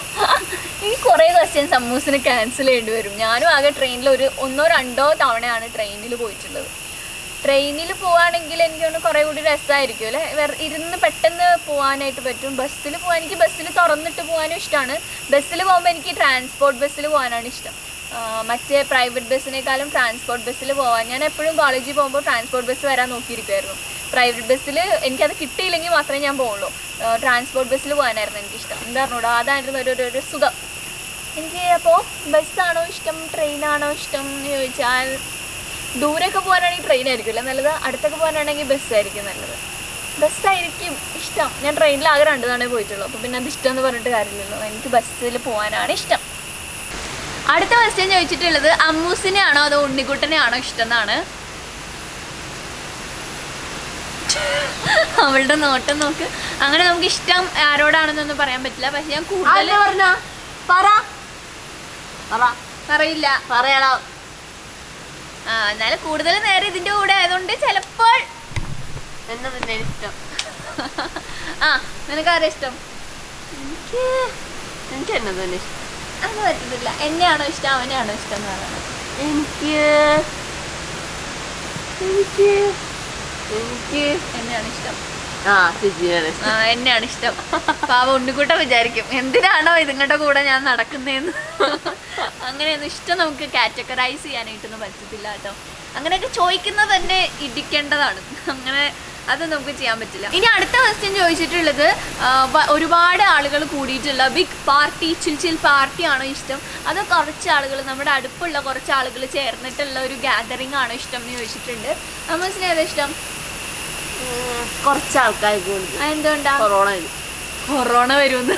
ഈ കുറേ ക്വസ്റ്റ്യൻസ് അമ്മൂസിന് ക്യാൻസൽ ചെയ്യേണ്ടി വരും ഞാനും ആകെ ട്രെയിനിൽ ഒരു ഒന്നോ രണ്ടോ തവണയാണ് ട്രെയിനിൽ പോയിട്ടുള്ളത് ട്രെയിനിൽ പോവാണെങ്കിൽ എനിക്ക് തോന്നുന്നു കുറേ കൂടി രസമായിരിക്കും അല്ലേ വെറ ഇരുന്ന് പെട്ടെന്ന് പോകാനായിട്ട് പറ്റും ബസ്സിൽ പോകാൻ എനിക്ക് ബസ്സിൽ തുറന്നിട്ട് പോകാനും ഇഷ്ടമാണ് ബസ്സിൽ പോകുമ്പോൾ എനിക്ക് ട്രാൻസ്പോർട്ട് ബസ്സിൽ പോകാനാണ് ഇഷ്ടം ആ, മറ്റേ പ്രൈവറ്റ് ബസ്സിനേക്കാളും ട്രാൻസ്പോർട്ട് ബസ്സിൽ പോകാൻ ഞാൻ എപ്പോഴും കോളേജിൽ പോകുമ്പോൾ ട്രാൻസ്പോർട്ട് ബസ് വരാൻ നോക്കിയിരിക്കുമായിരുന്നു പ്രൈവറ്റ് ബസ്സിൽ എനിക്കത് കിട്ടിയില്ലെങ്കിൽ മാത്രമേ ഞാൻ പോകുള്ളൂ ട്രാൻസ്പോർട്ട് ബസ്സിൽ പോകാനായിരുന്നു എനിക്കിഷ്ടം എന്താ പറഞ്ഞൂടാ അതായിരുന്നു ഒരു ഒരു- ഒരു സുഖം എനിക്ക് അപ്പോൾ ബസ്സാണോ ഇഷ്ടം ട്രെയിനാണോ ഇഷ്ടം എന്ന് ചോദിച്ചാൽ ദൂരമൊക്കെ പോകാനാണെങ്കിൽ ട്രെയിൻ ആയിരിക്കുമല്ലോ നല്ലത് അടുത്തൊക്കെ പോകാനാണെങ്കിൽ ബസ്സായിരിക്കും നല്ലത് ബസ്സായിരിക്കും ഇഷ്ടം ഞാൻ ട്രെയിനിൽ ആകെ രണ്ട് തവണ പോയിട്ടുള്ളൂ അപ്പോൾ പിന്നെ അത് ഇഷ്ടം എന്ന് പറഞ്ഞിട്ട് കാര്യമില്ലല്ലോ എനിക്ക് ബസ്സിൽ പോകാനാണ് ഇഷ്ടം അടുത്ത ക്വസ്റ്റ്യൻ ചോദിച്ചിട്ടുള്ളത് അമ്മൂസിനെ ആണോ അതോ ഉണ്ണിക്കുട്ടനെ ആണോ ഇഷ്ടം എന്നാണ് അവളുടെ നോട്ടം നോക്ക് അങ്ങനെ നമുക്ക് ഇഷ്ടം ആരോടാണെന്നൊന്നും പറയാൻ പറ്റില്ല പക്ഷെ ഞാൻ കൂടുതൽ ആരെന്നെ പറഞ്ഞ പറ പറ പറയില്ല പറയണം ആ എന്നാലും കൂടുതൽ നേരം ഇതിന്റെ കൂടെ ആയതുകൊണ്ട് ചിലപ്പോൾ എന്നെ തന്നെ ഇഷ്ടം ആ നിനക്ക് ആരാ ഇഷ്ടം എനിക്ക് എനിക്ക് എന്നെ തന്നെ ഇഷ്ടം അത് പറ്റുന്നില്ല എന്നെയാണോ ഇഷ്ടം അവനെയാണോ ഇഷ്ടം എന്ന് പറയണം എനിക്ക് എനിക്ക് എനിക്ക് എന്നെയാണ് ഇഷ്ടം ആ ചേച്ചിയാണ് ഇഷ്ടം ആ എന്നെയാണ് ഇഷ്ടം പാവ ഉണ്ണിക്കുട്ട വിചാരിക്കും എന്തിനാണോ ഇതിങ്ങളുടെ കൂടെ ഞാൻ നടക്കുന്നതെന്ന് അങ്ങനെയൊന്നും ഇഷ്ടം നമുക്ക് കാറ്റഗറൈസ് ചെയ്യാനായിട്ടൊന്നും പറ്റത്തില്ല കേട്ടോ അങ്ങനെയൊക്കെ ചോദിക്കുന്നത് തന്നെ ഇടിക്കേണ്ടതാണ് അങ്ങനെ അത് നമുക്ക് ചെയ്യാൻ പറ്റില്ല ഇനി അടുത്ത ക്വസ്റ്റ്യൻ ചോദിച്ചിട്ടുള്ളത് ആ, വ- ഒരുപാട് ആളുകൾ കൂടിയിട്ടുള്ള big party chill chill party ആണോ ഇഷ്ടം അതോ കുറച്ച് ആളുകൾ നമ്മുടെ അടുപ്പുള്ള കുറച്ച് ആളുകൾ ചേർന്നിട്ടുള്ള ഒരു ഗ്യാതറിംഗ് ആണോ ഇഷ്ടം എന്ന് ചോദിച്ചിട്ടുണ്ട് അമ്മസിന് ഏതാ ഇഷ്ടം ഉം, കുറച്ച് ആൾക്കാർ കൂടുതൽ എന്തുകൊണ്ടാ കൊറോണ കൊറോണ വരുമെന്ന്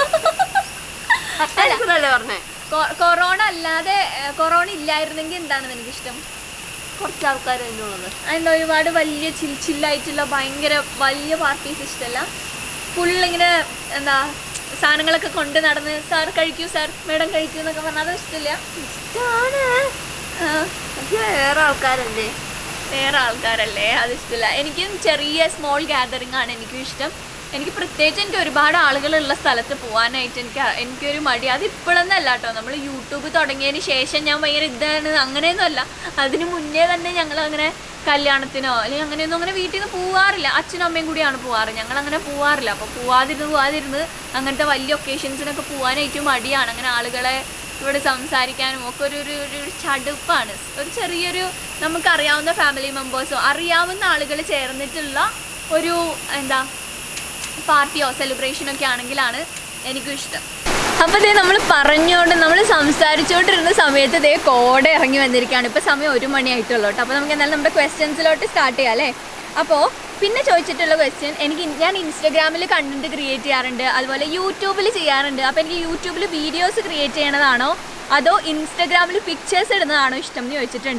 അല്ലേ പറഞ്ഞേ കൊ- കൊറോണ അല്ലാതെ ഏഹ്, കൊറോണ ഇല്ലായിരുന്നെങ്കിൽ എന്താണ് നിനക്ക് ഇഷ്ടം കുറച്ച് ആൾക്കാർ അതിനുള്ളത് അതിൻ്റെ ഒരുപാട് വലിയ ചിൽ ചില്ലായിട്ടുള്ള ഭയങ്കര വലിയ പാർട്ടീസ് ഇഷ്ടമല്ല ഫുൾ ഇങ്ങനെ എന്താ സാധനങ്ങളൊക്കെ കൊണ്ട് നടന്ന് സാർ കഴിക്കൂ സാർ മേഡം കഴിക്കൂ എന്നൊക്കെ പറഞ്ഞാൽ അതും ഇഷ്ടമില്ല ഇഷ്ടമാണ് ആ, പക്ഷെ വേറെ ആൾക്കാരല്ലേ വേറെ ആൾക്കാരല്ലേ അത് ഇഷ്ടമില്ല എനിക്കും ചെറിയ സ്മോൾ ഗ്യാതറിംഗ് ആണ് എനിക്കും ഇഷ്ടം എനിക്ക് പ്രത്യേകിച്ച് എനിക്ക് ഒരുപാട് ആളുകളുള്ള സ്ഥലത്ത് പോകാനായിട്ട് എനിക്ക് അ- എനിക്കൊരു മടി അത് ഇപ്പോഴൊന്നല്ല കേട്ടോ നമ്മൾ യൂട്യൂബ് തുടങ്ങിയതിന് ശേഷം ഞാൻ ഭയങ്കര ഇതാണ് അങ്ങനെയൊന്നും അല്ല അതിന് മുന്നേ തന്നെ ഞങ്ങൾ അങ്ങനെ കല്യാണത്തിനോ അല്ലെങ്കിൽ അങ്ങനെയൊന്നും അങ്ങനെ വീട്ടിൽ നിന്ന് പോവാറില്ല അച്ഛനും അമ്മയും കൂടിയാണ് പോവാറ് ഞങ്ങൾ അങ്ങനെ പോവാറില്ല അപ്പോൾ പോവാതിരുന്ന് പോവാതിരുന്ന് അങ്ങനത്തെ വലിയ ഒക്കേഷൻസിനൊക്കെ പോകാനായിട്ട് മടിയാണ് അങ്ങനെ ആളുകളെ ഇവിടെ സംസാരിക്കാനും ഒക്കെ ഒരു ഒരു ഒരു ഒരു ചടുപ്പാണ് ഒരു ചെറിയൊരു നമുക്കറിയാവുന്ന ഫാമിലി മെമ്പേഴ്സോ അറിയാവുന്ന ആളുകൾ ചേർന്നിട്ടുള്ള ഒരു എന്താ പാർട്ടിയോ സെലിബ്രേഷനോ ഒക്കെ ആണെങ്കിലാണ് എനിക്കും ഇഷ്ടം അപ്പോൾ ദേ നമ്മൾ പറഞ്ഞുകൊണ്ട് നമ്മൾ സംസാരിച്ചുകൊണ്ടിരുന്ന സമയത്ത് ദേ കോട ഇറങ്ങി വന്നിരിക്കുകയാണ് ഇപ്പോൾ സമയം ഒരു മണിയായിട്ടുള്ളൂ കേട്ടോ അപ്പോൾ നമുക്ക് എന്തായാലും നമ്മുടെ ക്വസ്റ്റ്യൻസിലോട്ട് സ്റ്റാർട്ട് ചെയ്യാം അല്ലേ അപ്പോൾ പിന്നെ ചോദിച്ചിട്ടുള്ള ക്വസ്റ്റ്യൻ എനിക്ക് ഇൻ- ഞാൻ ഇൻസ്റ്റഗ്രാമിൽ കണ്ടന്റ് ക്രിയേറ്റ് ചെയ്യാറുണ്ട് അതുപോലെ യൂട്യൂബിൽ ചെയ്യാറുണ്ട് അപ്പോൾ എനിക്ക് യൂട്യൂബിൽ വീഡിയോസ് ക്രിയേറ്റ് ചെയ്യണതാണോ അതോ ഇൻസ്റ്റഗ്രാമിൽ പിക്ചേഴ്സ് ഇടുന്നതാണോ ഇഷ്ടം എന്ന് ചോദിച്ചിട്ടുണ്ട്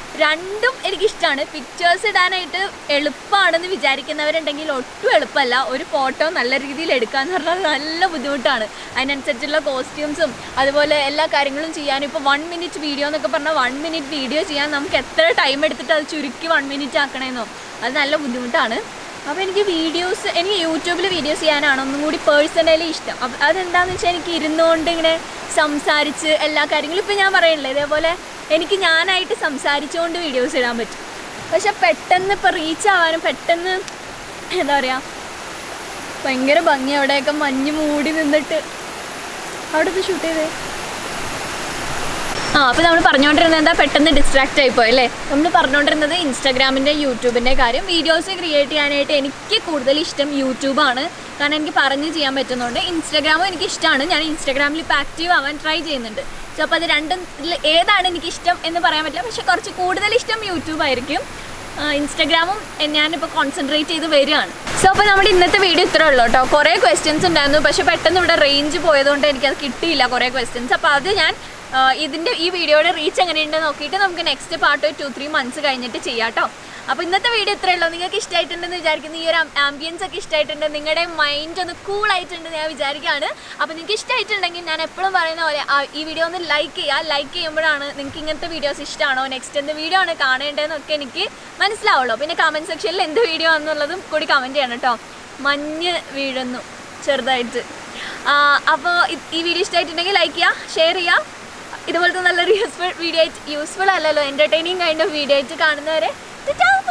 രണ്ടും എനിക്കിഷ്ടമാണ് പിക്ചേഴ്സ് ഇടാനായിട്ട് എളുപ്പമാണെന്ന് വിചാരിക്കുന്നവരുണ്ടെങ്കിൽ ഒട്ടും എളുപ്പമല്ല ഒരു ഫോട്ടോ നല്ല രീതിയിൽ എടുക്കാന്ന് പറഞ്ഞാൽ നല്ല ബുദ്ധിമുട്ടാണ് അതിനനുസരിച്ചുള്ള കോസ്റ്റ്യൂംസും അതുപോലെ എല്ലാ കാര്യങ്ങളും ചെയ്യാൻ ഇപ്പോൾ വൺ മിനിറ്റ് വീഡിയോ എന്നൊക്കെ പറഞ്ഞാൽ വൺ മിനിറ്റ് വീഡിയോ ചെയ്യാൻ നമുക്ക് എത്ര ടൈം എടുത്തിട്ട് അത് ചുരുക്കി വൺ മിനിറ്റ് ആക്കണമെന്നോ അത് നല്ല ബുദ്ധിമുട്ടാണ് അപ്പോൾ എനിക്ക് വീഡിയോസ് എനിക്ക് യൂട്യൂബിൽ വീഡിയോസ് ചെയ്യാനാണ് ഒന്നും കൂടി പേഴ്സണലി ഇഷ്ടം അപ്പം അതെന്താണെന്ന് വെച്ചാൽ എനിക്ക് ഇരുന്നുകൊണ്ട് ഇങ്ങനെ സംസാരിച്ച് എല്ലാ കാര്യങ്ങളും ഇപ്പം ഞാൻ പറയണില്ലേ ഇതേപോലെ എനിക്ക് ഞാനായിട്ട് സംസാരിച്ചുകൊണ്ട് വീഡിയോസ് ഇടാൻ പറ്റും പക്ഷെ പെട്ടെന്ന് ഇപ്പോൾ റീച്ച് ആവാനും പെട്ടെന്ന് എന്താ പറയുക ഭയങ്കര ഭംഗി അവിടെയൊക്കെ മഞ്ഞ് മൂടി നിന്നിട്ട് അവിടെ ഇത് ഷൂട്ട് ചെയ്തേ ആ അപ്പോൾ നമ്മൾ പറഞ്ഞുകൊണ്ടിരുന്നത് എന്താ പെട്ടെന്ന് ഡിസ്ട്രാക്റ്റ് ആയിപ്പോയി അല്ലേ നമ്മൾ പറഞ്ഞുകൊണ്ടിരുന്നത് ഇൻസ്റ്റാഗ്രാമിൻ്റെ യൂട്യൂബിൻ്റെ കാര്യം വീഡിയോസ് ക്രിയേറ്റ് ചെയ്യാനായിട്ട് എനിക്ക് കൂടുതൽ ഇഷ്ടം യൂട്യൂബാണ് കാരണം എനിക്ക് പറഞ്ഞ് ചെയ്യാൻ പറ്റുന്നുണ്ട് ഇൻസ്റ്റാഗ്രാമും എനിക്ക് ഇഷ്ടമാണ് ഞാൻ ഇൻസ്റ്റാഗ്രാമിൽ ഇപ്പോൾ ആക്റ്റീവ് ആവാൻ ട്രൈ ചെയ്യുന്നുണ്ട് സോ അപ്പോൾ അത് രണ്ടും ഇതിൽ ഏതാണ് എനിക്ക് ഇഷ്ടം എന്ന് പറയാൻ പറ്റില്ല പക്ഷേ കുറച്ച് കൂടുതൽ ഇഷ്ടം യൂട്യൂബ് ആയിരിക്കും ഇൻസ്റ്റാഗ്രാമും ഞാനിപ്പോൾ കോൺസെൻട്രേറ്റ് ചെയ്ത് വരികയാണ് സോ അപ്പോൾ നമ്മുടെ ഇന്നത്തെ വീഡിയോ ഇത്രേ ഉള്ളൂ കേട്ടോ കുറേ ക്വസ്റ്റ്യൻസ് ഉണ്ടായിരുന്നു പക്ഷേ പെട്ടെന്ന് ഇവിടെ റേഞ്ച് പോയതുകൊണ്ട് എനിക്കത് കിട്ടിയില്ല കുറേ ക്വസ്റ്റ്യൻസ് അപ്പോൾ അത് ഞാൻ ആ, ഇതിൻ്റെ ഈ വീഡിയോയുടെ റീച്ച് എങ്ങനെയുണ്ടെന്ന് നോക്കിയിട്ട് നമുക്ക് നെക്സ്റ്റ് പാർട്ട് ഒരു ടു ത്രീ മന്ത്സ് കഴിഞ്ഞിട്ട് ചെയ്യാം കേട്ടോ അപ്പോൾ ഇന്നത്തെ വീഡിയോ ഇത്രയേ ഉള്ളൂ നിങ്ങൾക്ക് ഇഷ്ടമായിട്ടുണ്ടെന്ന് വിചാരിക്കുന്നു ഈ ഒരു ആംബിയൻസ് ഒക്കെ ഇഷ്ടമായിട്ടുണ്ട് നിങ്ങളുടെ മൈൻഡ് ഒന്ന് കൂൾ ആയിട്ടുണ്ട് ഞാൻ വിചാരിക്കുകയാണ് അപ്പോൾ നിങ്ങൾക്ക് ഇഷ്ടമായിട്ടുണ്ടെങ്കിൽ ഞാൻ എപ്പോഴും പറയുന്ന പോലെ ആ ഈ വീഡിയോ ഒന്ന് ലൈക്ക് ചെയ്യുക ലൈക്ക് ചെയ്യുമ്പോഴാണ് നിങ്ങൾക്ക് ഇങ്ങനത്തെ വീഡിയോസ് ഇഷ്ടമാണോ നെക്സ്റ്റ് എന്ത് വീഡിയോ ആണ് കാണേണ്ടതെന്നൊക്കെ എനിക്ക് മനസ്സിലാവുള്ളൂ പിന്നെ കമൻറ്റ് സെക്ഷനിൽ എന്ത് വീഡിയോ ആണെന്നുള്ളതും കൂടി കമൻറ്റ് ചെയ്യണം കേട്ടോ മഞ്ഞ് വീഴുന്നു ചെറുതായിട്ട് അപ്പോൾ ഈ വീഡിയോ ഇഷ്ടമായിട്ടുണ്ടെങ്കിൽ ലൈക്ക് ചെയ്യുക ഷെയർ ചെയ്യുക ഇതുപോലത്തെ നല്ലൊരു യൂസ്ഫുൾ വീഡിയോ ആയിട്ട് യൂസ്ഫുൾ അല്ലല്ലോ എൻ്റർടൈനിങ് കൈൻഡ് ഓഫ് വീഡിയോ ആയിട്ട് കാണുന്നവരെ